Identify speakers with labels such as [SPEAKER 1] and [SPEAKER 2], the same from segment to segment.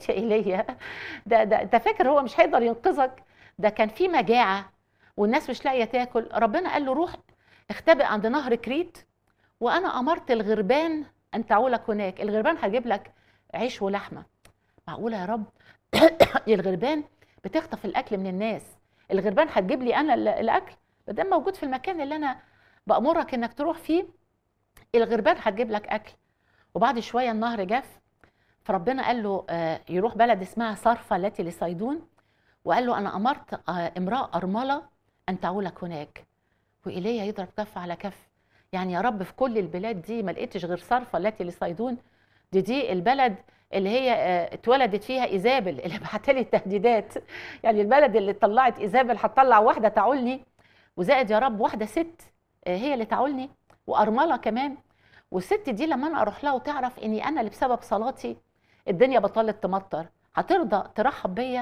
[SPEAKER 1] يا ايليا ده ده انت فاكر هو مش هيقدر ينقذك ده كان في مجاعه والناس مش لاقيه تاكل ربنا قال له روح اختبئ عند نهر كريت وانا امرت الغربان ان تعولك هناك الغربان هجيب لك عيش ولحمه معقوله يا رب الغربان بتخطف الاكل من الناس الغربان هتجيب لي انا ال- الاكل ما دام موجود في المكان اللي انا بامرك انك تروح فيه الغربان هتجيب لك اكل وبعد شويه النهر جف فربنا قال له آه، يروح بلد اسمها صرفه التي لصيدون وقال له انا امرت آه، امراه ارمله ان تعولك هناك وايليا يضرب كف على كف يعني يا رب في كل البلاد دي ما لقيتش غير صرفه التي لصيدون دي دي البلد اللي هي آه، اتولدت فيها ايزابل اللي بعت لي التهديدات يعني البلد اللي طلعت ايزابل هتطلع واحده تعولني وزائد يا رب واحده ست آه، هي اللي تعولني وارمله كمان والست دي لما انا اروح لها وتعرف اني انا اللي بسبب صلاتي الدنيا بطلت تمطر هترضى ترحب بيا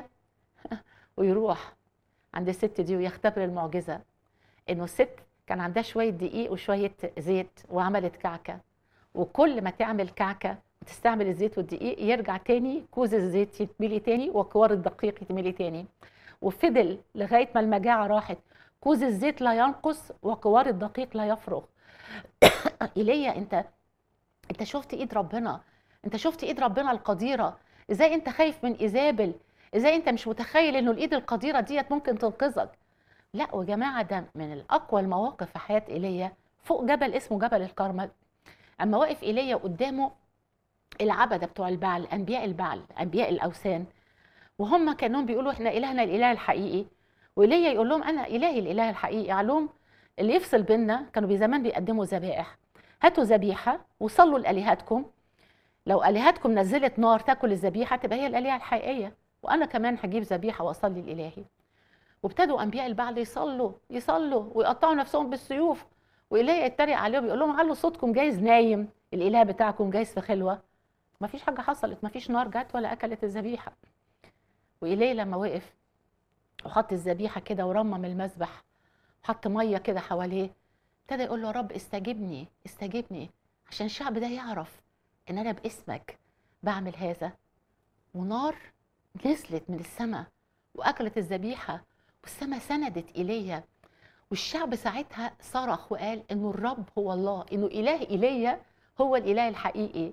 [SPEAKER 1] ويروح عند الست دي ويختبر المعجزه انه الست كان عندها شويه دقيق وشويه زيت وعملت كعكه وكل ما تعمل كعكه وتستعمل الزيت والدقيق يرجع تاني كوز الزيت يتملي تاني وكوار الدقيق يتملي تاني وفضل لغايه ما المجاعه راحت كوز الزيت لا ينقص وكوار الدقيق لا يفرغ ايليا انت انت شفت ايد ربنا انت شفت ايد ربنا القديره ازاي انت خايف من ايزابل ازاي انت مش متخيل انه الايد القديره ديت ممكن تنقذك لا وجماعه ده من الاقوى المواقف في حياه ايليا فوق جبل اسمه جبل الكرمل اما واقف ايليا قدامه العبده بتوع البعل انبياء البعل انبياء الاوثان وهم كانوا بيقولوا احنا الهنا الاله الحقيقي وايليا يقول لهم انا الهي الاله الحقيقي علوم اللي يفصل بينا كانوا زمان بيقدموا ذبائح هاتوا ذبيحه وصلوا لالهتكم لو الهتكم نزلت نار تاكل الذبيحه تبقى هي الالهه الحقيقيه وانا كمان هجيب ذبيحه واصلي لالهي وابتدوا انبياء البعل يصلوا يصلوا ويقطعوا نفسهم بالسيوف وايليا يتريق عليهم يقول لهم علوا صوتكم جايز نايم الاله بتاعكم جايز في خلوه ما فيش حاجه حصلت ما فيش نار جت ولا اكلت الذبيحه وايليا لما وقف وحط الذبيحه كده ورمم المذبح وحط ميه كده حواليه ابتدى يقول له يا رب استجبني استجبني عشان الشعب ده يعرف ان انا باسمك بعمل هذا ونار نزلت من السماء واكلت الذبيحه والسماء سندت ايليا والشعب ساعتها صرخ وقال انه الرب هو الله انه اله ايليا هو الاله الحقيقي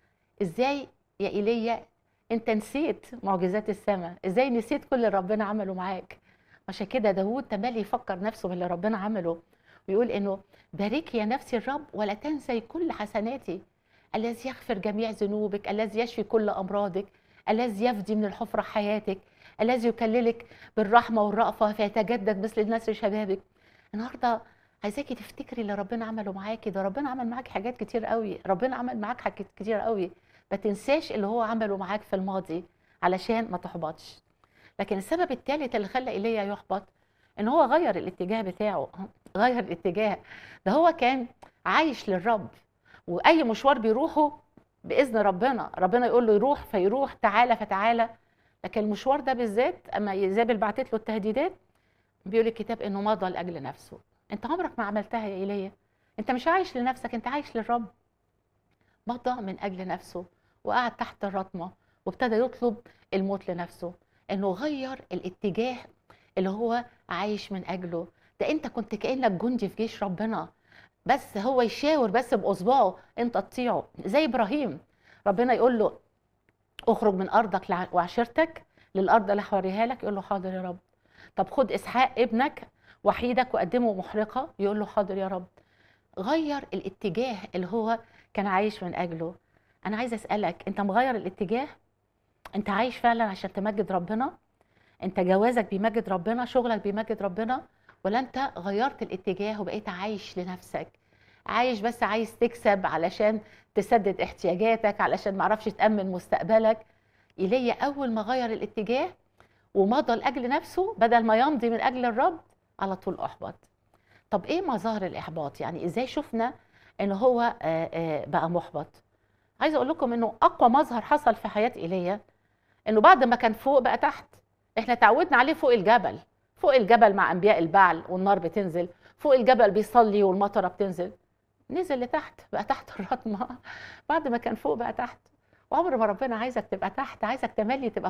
[SPEAKER 1] ازاي يا ايليا انت نسيت معجزات السماء ازاي نسيت كل اللي ربنا عمله معاك عشان كده داوود تملي يفكر نفسه باللي ربنا عمله ويقول انه بارك يا نفسي الرب ولا تنسي كل حسناتي الذي يغفر جميع ذنوبك الذي يشفي كل امراضك الذي يفدي من الحفره حياتك الذي يكللك بالرحمه والرأفه فيتجدد مثل نسر شبابك النهارده عايزاكي تفتكري اللي ربنا عمله معاكي ده ربنا عمل معاكي حاجات كتير قوي ربنا عمل معاك حاجات كتير قوي ما تنساش اللي هو عمله معاك في الماضي علشان ما تحبطش لكن السبب الثالث اللي خلى ايليا يحبط ان هو غير الاتجاه بتاعه غير الاتجاه ده هو كان عايش للرب واي مشوار بيروحه باذن ربنا ربنا يقول له يروح فيروح تعالى فتعالى لكن المشوار ده بالذات اما ايزابل بعتت له التهديدات بيقول الكتاب انه مضى لاجل نفسه انت عمرك ما عملتها يا ايليا انت مش عايش لنفسك انت عايش للرب مضى من اجل نفسه وقعد تحت الرطمه وابتدى يطلب الموت لنفسه انه غير الاتجاه اللي هو عايش من اجله ده انت كنت كانك جندي في جيش ربنا بس هو يشاور بس باصبعه انت تطيعه زي ابراهيم ربنا يقول له اخرج من ارضك لع- وعشيرتك للارض اللي هوريها لك يقول له حاضر يا رب طب خد اسحاق ابنك وحيدك وقدمه محرقه يقول له حاضر يا رب غير الاتجاه اللي هو كان عايش من اجله انا عايزه اسالك انت مغير الاتجاه انت عايش فعلا عشان تمجد ربنا انت جوازك بيمجد ربنا شغلك بيمجد ربنا ولا انت غيرت الاتجاه وبقيت عايش لنفسك عايش بس عايز تكسب علشان تسدد احتياجاتك علشان معرفش تأمن مستقبلك ايليا اول ما غير الاتجاه ومضى لاجل نفسه بدل ما يمضي من اجل الرب على طول احبط طب ايه مظاهر الاحباط يعني ازاي شفنا ان هو آه، آه، بقى محبط عايزه اقول لكم انه اقوى مظهر حصل في حياه ايليا انه بعد ما كان فوق بقى تحت احنا تعودنا عليه فوق الجبل فوق الجبل مع انبياء البعل والنار بتنزل فوق الجبل بيصلي والمطره بتنزل نزل لتحت بقى تحت الرطمه بعد ما كان فوق بقى تحت عمر ما ربنا عايزك تبقى تحت عايزك تملي تبقى